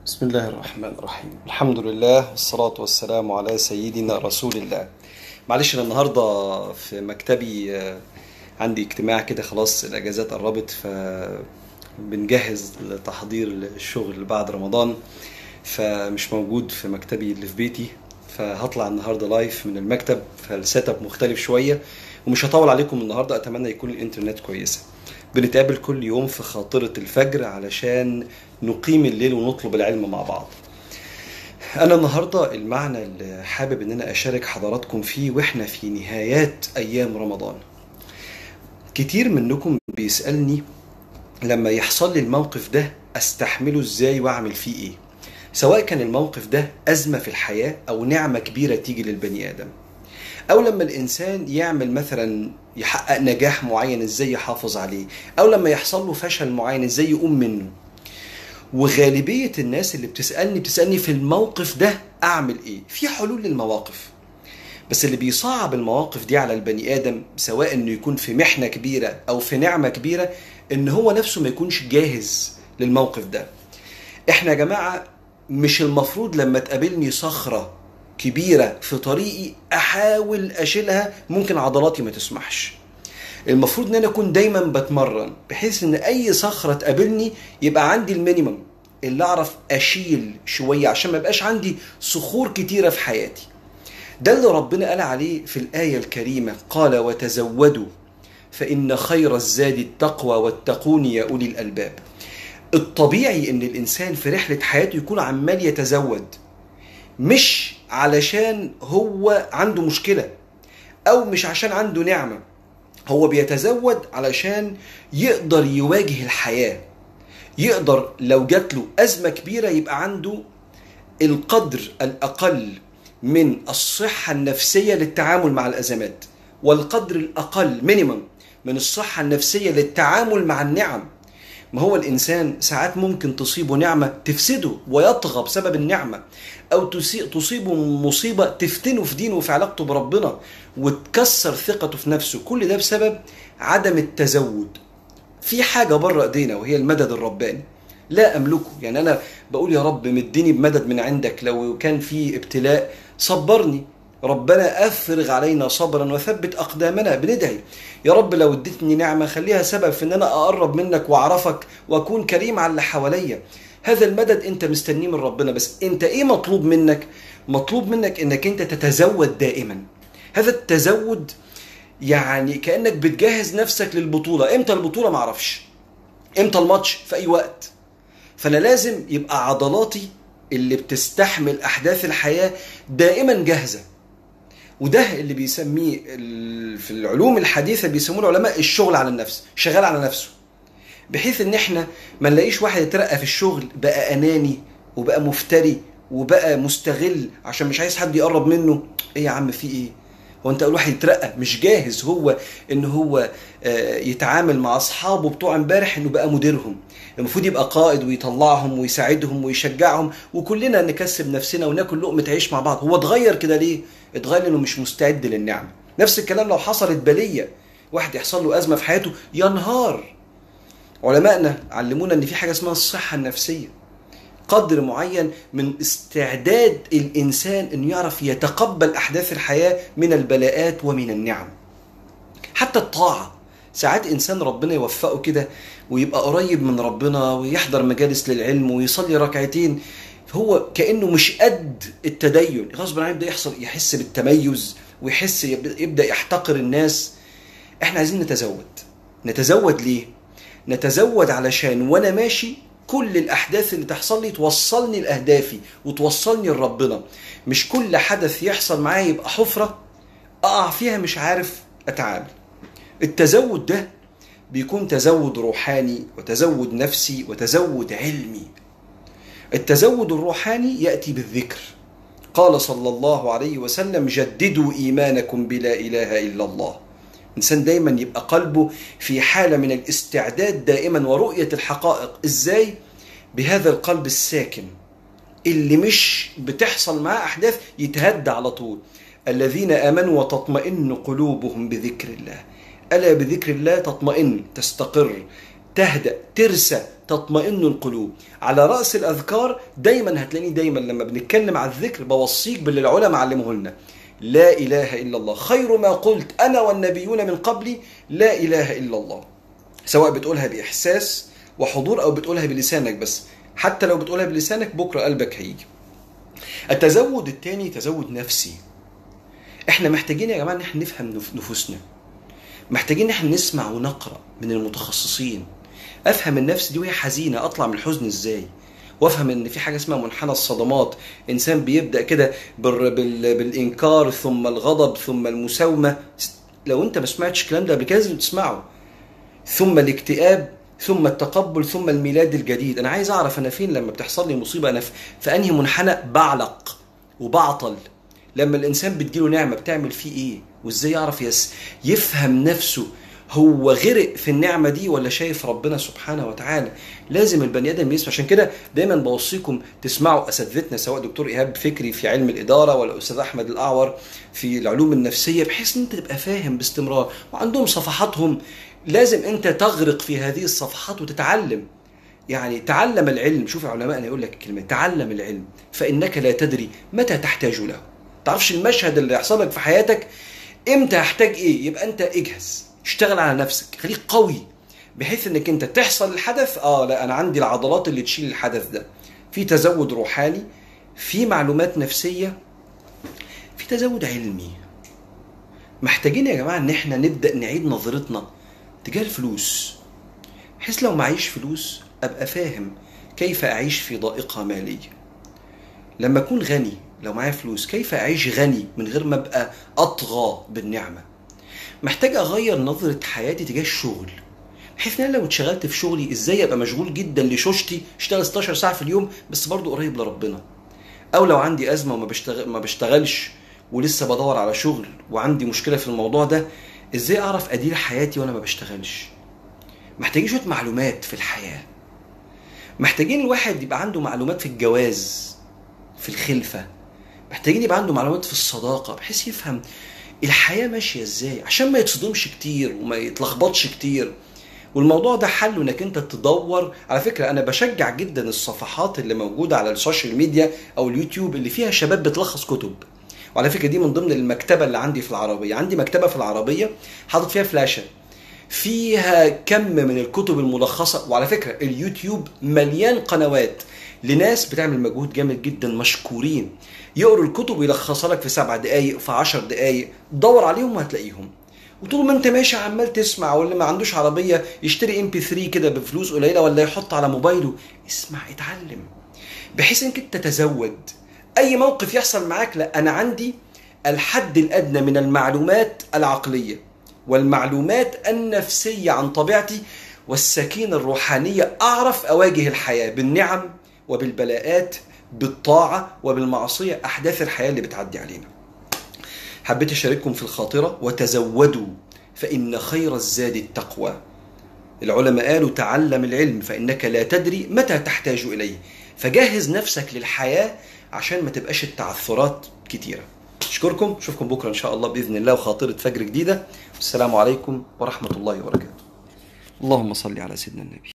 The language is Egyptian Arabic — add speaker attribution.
Speaker 1: بسم الله الرحمن الرحيم الحمد لله والصلاة والسلام على سيدنا رسول الله معلش انا النهاردة في مكتبي آه، عندي اجتماع كده خلاص الاجازات قربت ف بنجهز لتحضير الشغل بعد رمضان فمش موجود في مكتبي اللي في بيتي فهطلع النهارده لايف من المكتب فالسيت اب مختلف شويه ومش هطول عليكم النهارده اتمنى يكون الانترنت كويسه بنتقابل كل يوم في خاطرة الفجر علشان نقيم الليل ونطلب العلم مع بعض أنا النهاردة المعنى اللي حابب إن أنا أشارك حضراتكم فيه وإحنا في نهايات أيام رمضان كتير منكم بيسألني لما يحصل لي الموقف ده أستحمله إزاي وأعمل فيه إيه سواء كان الموقف ده أزمة في الحياة أو نعمة كبيرة تيجي للبني آدم او لما الانسان يعمل مثلا يحقق نجاح معين ازاي يحافظ عليه او لما يحصل له فشل معين ازاي يقوم منه وغالبيه الناس اللي بتسالني بتسالني في الموقف ده اعمل ايه في حلول للمواقف بس اللي بيصعب المواقف دي على البني ادم سواء انه يكون في محنه كبيره او في نعمه كبيره ان هو نفسه ما يكونش جاهز للموقف ده احنا يا جماعه مش المفروض لما تقابلني صخره كبيرة في طريقي أحاول أشيلها ممكن عضلاتي ما تسمحش المفروض ان انا اكون دايما بتمرن بحيث ان اي صخره تقابلني يبقى عندي المينيمم اللي اعرف اشيل شويه عشان ما يبقاش عندي صخور كتيره في حياتي ده اللي ربنا قال عليه في الايه الكريمه قال وتزودوا فان خير الزاد التقوى واتقون يا اولي الالباب الطبيعي ان الانسان في رحله حياته يكون عمال يتزود مش علشان هو عنده مشكلة أو مش عشان عنده نعمة هو بيتزود علشان يقدر يواجه الحياة يقدر لو جات له أزمة كبيرة يبقى عنده القدر الأقل من الصحة النفسية للتعامل مع الأزمات والقدر الأقل مينيمم من الصحة النفسية للتعامل مع النعم ما هو الإنسان ساعات ممكن تصيبه نعمة تفسده ويطغى بسبب النعمة أو تصيبه مصيبة تفتنه في دينه وفي علاقته بربنا وتكسر ثقته في نفسه كل ده بسبب عدم التزود في حاجة بره ايدينا وهي المدد الرباني لا أملكه يعني أنا بقول يا رب مديني بمدد من عندك لو كان في ابتلاء صبرني ربنا افرغ علينا صبرا وثبت اقدامنا بندعي يا رب لو اديتني نعمه خليها سبب في ان انا اقرب منك واعرفك واكون كريم على اللي حواليا هذا المدد انت مستنيه من ربنا بس انت ايه مطلوب منك مطلوب منك انك انت تتزود دائما هذا التزود يعني كانك بتجهز نفسك للبطوله امتى البطوله معرفش امتى الماتش في اي وقت فانا لازم يبقى عضلاتي اللي بتستحمل احداث الحياه دائما جاهزه وده اللي بيسميه في العلوم الحديثه بيسموه العلماء الشغل على النفس شغال على نفسه بحيث ان احنا ما نلاقيش واحد يترقى في الشغل بقى اناني وبقى مفتري وبقى مستغل عشان مش عايز حد يقرب منه ايه يا عم في ايه هو انت اول واحد يترقى مش جاهز هو ان هو يتعامل مع اصحابه بتوع امبارح انه بقى مديرهم المفروض يبقى قائد ويطلعهم ويساعدهم ويشجعهم وكلنا نكسب نفسنا وناكل لقمه عيش مع بعض هو اتغير كده ليه اتغير لانه مش مستعد للنعمه نفس الكلام لو حصلت بليه واحد يحصل له ازمه في حياته ينهار علمائنا علمونا ان في حاجه اسمها الصحه النفسيه قدر معين من استعداد الانسان انه يعرف يتقبل احداث الحياه من البلاءات ومن النعم حتى الطاعه ساعات انسان ربنا يوفقه كده ويبقى قريب من ربنا ويحضر مجالس للعلم ويصلي ركعتين هو كانه مش قد التدين غصب عنه يبدا يحصل يحس بالتميز ويحس يبدا يحتقر الناس احنا عايزين نتزود نتزود ليه نتزود علشان وانا ماشي كل الاحداث اللي تحصل لي توصلني لاهدافي وتوصلني لربنا مش كل حدث يحصل معايا يبقى حفره اقع فيها مش عارف اتعامل التزود ده بيكون تزود روحاني وتزود نفسي وتزود علمي التزود الروحاني ياتي بالذكر قال صلى الله عليه وسلم جددوا ايمانكم بلا اله الا الله انسان دايما يبقى قلبه في حاله من الاستعداد دائما ورؤيه الحقائق ازاي بهذا القلب الساكن اللي مش بتحصل معاه احداث يتهدى على طول الذين امنوا وتطمئن قلوبهم بذكر الله الا بذكر الله تطمئن تستقر تهدأ ترسى تطمئن القلوب على رأس الأذكار دايما هتلاقيني دايما لما بنتكلم على الذكر بوصيك باللي العلماء علموه لنا لا إله إلا الله خير ما قلت أنا والنبيون من قبلي لا إله إلا الله سواء بتقولها بإحساس وحضور أو بتقولها بلسانك بس حتى لو بتقولها بلسانك بكرة قلبك هيجي التزود الثاني تزود نفسي احنا محتاجين يا جماعه ان احنا نفهم نف- نفوسنا محتاجين ان احنا نسمع ونقرا من المتخصصين افهم النفس دي وهي حزينه اطلع من الحزن ازاي وافهم ان في حاجه اسمها منحنى الصدمات انسان بيبدا كده بال... بال... بالانكار ثم الغضب ثم المساومه لو انت ما سمعتش الكلام ده قبل كده لازم تسمعه ثم الاكتئاب ثم التقبل ثم الميلاد الجديد انا عايز اعرف انا فين لما بتحصل لي مصيبه انا في, في انهي منحنى بعلق وبعطل لما الانسان بتجيله نعمه بتعمل فيه ايه وازاي يعرف يس يفهم نفسه هو غرق في النعمه دي ولا شايف ربنا سبحانه وتعالى لازم البني ادم يسمع عشان كده دايما بوصيكم تسمعوا اساتذتنا سواء دكتور ايهاب فكري في علم الاداره ولا استاذ احمد الاعور في العلوم النفسيه بحيث ان انت تبقى فاهم باستمرار وعندهم صفحاتهم لازم انت تغرق في هذه الصفحات وتتعلم يعني تعلم العلم شوف علماءنا يقول لك الكلمه تعلم العلم فانك لا تدري متى تحتاج له تعرفش المشهد اللي يحصل لك في حياتك امتى هحتاج ايه يبقى انت اجهز اشتغل على نفسك خليك قوي بحيث انك انت تحصل الحدث اه لا انا عندي العضلات اللي تشيل الحدث ده في تزود روحاني في معلومات نفسيه في تزود علمي محتاجين يا جماعه ان احنا نبدا نعيد نظرتنا تجاه الفلوس بحيث لو معيش فلوس ابقى فاهم كيف اعيش في ضائقه ماليه لما اكون غني لو معايا فلوس كيف اعيش غني من غير ما ابقى اطغى بالنعمه محتاج اغير نظره حياتي تجاه الشغل بحيث ان انا لو اتشغلت في شغلي ازاي ابقى مشغول جدا لشوشتي اشتغل 16 ساعه في اليوم بس برضه قريب لربنا او لو عندي ازمه وما بشتغل ما بشتغلش ولسه بدور على شغل وعندي مشكله في الموضوع ده ازاي اعرف ادير حياتي وانا ما بشتغلش محتاجين شويه معلومات في الحياه محتاجين الواحد يبقى عنده معلومات في الجواز في الخلفه محتاجين يبقى عنده معلومات في الصداقه بحيث يفهم الحياه ماشيه ازاي عشان ما يتصدمش كتير وما يتلخبطش كتير والموضوع ده حله انك انت تدور على فكره انا بشجع جدا الصفحات اللي موجوده على السوشيال ميديا او اليوتيوب اللي فيها شباب بتلخص كتب وعلى فكره دي من ضمن المكتبه اللي عندي في العربيه عندي مكتبه في العربيه حاطط فيها فلاشه فيها كم من الكتب الملخصه وعلى فكره اليوتيوب مليان قنوات لناس بتعمل مجهود جامد جدا مشكورين يقروا الكتب ويلخصها لك في سبع دقائق في عشر دقائق دور عليهم وهتلاقيهم وطول ما انت ماشي عمال تسمع واللي ما عندوش عربيه يشتري ام بي 3 كده بفلوس قليله ولا يحط على موبايله اسمع اتعلم بحيث انك انت تتزود اي موقف يحصل معاك لا انا عندي الحد الادنى من المعلومات العقليه والمعلومات النفسيه عن طبيعتي والسكينه الروحانيه اعرف اواجه الحياه بالنعم وبالبلاءات بالطاعه وبالمعصيه احداث الحياه اللي بتعدي علينا حبيت اشارككم في الخاطره وتزودوا فان خير الزاد التقوى العلماء قالوا تعلم العلم فانك لا تدري متى تحتاج اليه فجهز نفسك للحياه عشان ما تبقاش التعثرات كتيره اشكركم اشوفكم بكره ان شاء الله باذن الله وخاطره فجر جديده والسلام عليكم ورحمه الله وبركاته اللهم صل على سيدنا النبي